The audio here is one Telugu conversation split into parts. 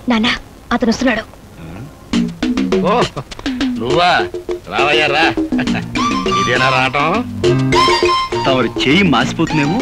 నాన్న అతను వస్తున్నాడు ఓ నువ్వా రావయ్యా రా ఇదేనా రావటం తమరి చేయి మాసిపోతుందేమో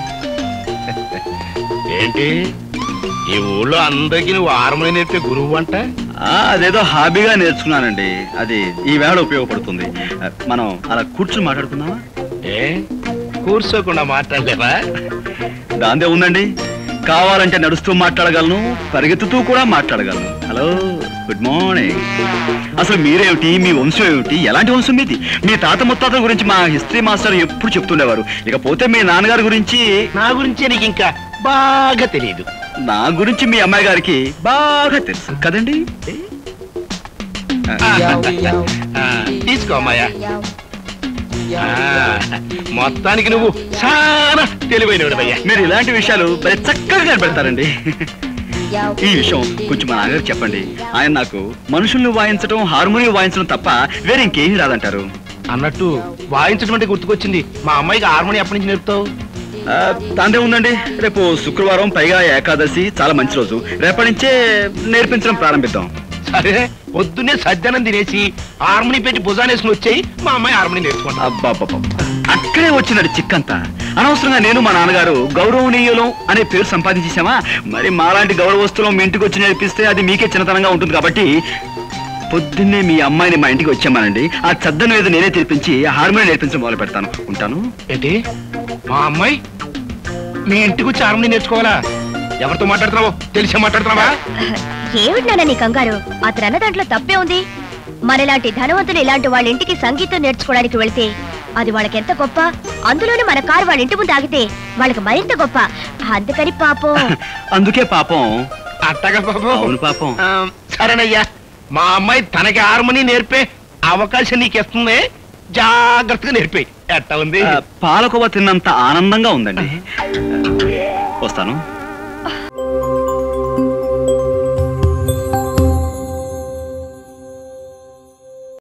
ఏంటి ఈ ఊళ్ళో అందరికీ నువ్వు హార్మోని నేర్పే గురువు అంట ఆ, అదేదో హాబీగా నేర్చుకున్నానండి అది ఈ వేళ ఉపయోగపడుతుంది ఆ, మనం అలా కూర్చుని మాట్లాడుకుందామా ఏ కూర్చోకుండా మాట్లాడలేవా దాందే ఉందండి కావాలంటే నడుస్తూ మాట్లాడగలను పరిగెత్తుతూ కూడా మాట్లాడగలను హలో గుడ్ మార్నింగ్ అసలు మీరేమిటి మీ వంశం ఏమిటి ఎలాంటి వంశం మీది మీ తాత ముత్తాతల గురించి మా హిస్టరీ మాస్టర్ ఎప్పుడు చెప్తుండేవారు ఇకపోతే మీ నాన్నగారి గురించి నా గురించే నీకు ఇంకా బాగా తెలియదు నా గురించి మీ అమ్మాయి గారికి బాగా తెలుసు కదండి ఆ, తీసుకో అమ్మాయ ఆ, మొత్తానికి నువ్వు చాలా తెలివైనవాడు మీరు ఇలాంటి విషయాలు భలే చక్కగా కనిపెడతారండి ఈ విషయం కొంచెం మా నాన్నగారు చెప్పండి ఆయన నాకు మనుషుల్ని వాయించడం హార్మోనియం వాయించడం తప్ప వేరే ఇంకేమీ రాదంటారు అన్నట్టు వాయించడం అంటే గుర్తుకొచ్చింది మా అమ్మాయికి హార్మోని ఎప్పటి నుంచి నేర్పుతావు ఆ, దాందే ఉందండి రేపు శుక్రవారం పైగా ఏకాదశి చాలా మంచి రోజు రేపటి నుంచే నేర్పించడం ప్రారంభిద్దాం సరే పొద్దున్నే సజ్జనం తినేసి హార్మోని పెట్టి భుజానేసుకుని వచ్చాయి మా అమ్మాయి హార్మోని నేర్చుకుంటా అబ్బాబ్బా అక్కడే వచ్చినది చిక్కంతా అనవసరంగా నేను మా నాన్నగారు గౌరవనీయులం అనే పేరు సంపాదించేసామా మరి మాలాంటి గౌరవస్తులం మీ ఇంటికి వచ్చి నేర్పిస్తే అది మీకే చిన్నతనంగా ఉంటుంది కాబట్టి పొద్దున్నే మీ అమ్మాయిని మా ఇంటికి వచ్చామానండి ఆ చద్దను ఏదో నేనే తెరిపించి హార్మోనియం నేర్పించడం మొదలు పెడతాను ఉంటాను ఏంటి మా అమ్మాయి మీ ఇంటికి వచ్చి హార్మోని నేర్చుకోవాలా ఎవరితో మాట్లాడుతున్నావో తెలిసే మాట్లాడుతున్నావా ఏమిటి నాన్న నీ కంగారు అతను అన్న దాంట్లో తప్పే ఉంది మనలాంటి ధనవంతులు ఇలాంటి వాళ్ళ ఇంటికి సంగీతం నేర్చుకోవడానికి వెళ్తే అది వాళ్ళకి ఎంత గొప్ప అందులోనే మన కారు వాళ్ళ ఇంటి ముందు ఆగితే వాళ్ళకి మరింత గొప్ప అందుకని పాపం అందుకే పాపం అట్టగా బాబు అవును పాపం ఆ, సరేనయ్యా మా అమ్మాయి తనకి హార్మోని నేర్పే అవకాశం నీకు ఇస్తుంది జాగ్రత్తగా నేర్పే ఎట్ట ఉంది ఆ, పాలకోవ తిన్నంత ఆనందంగా ఉందండి వస్తాను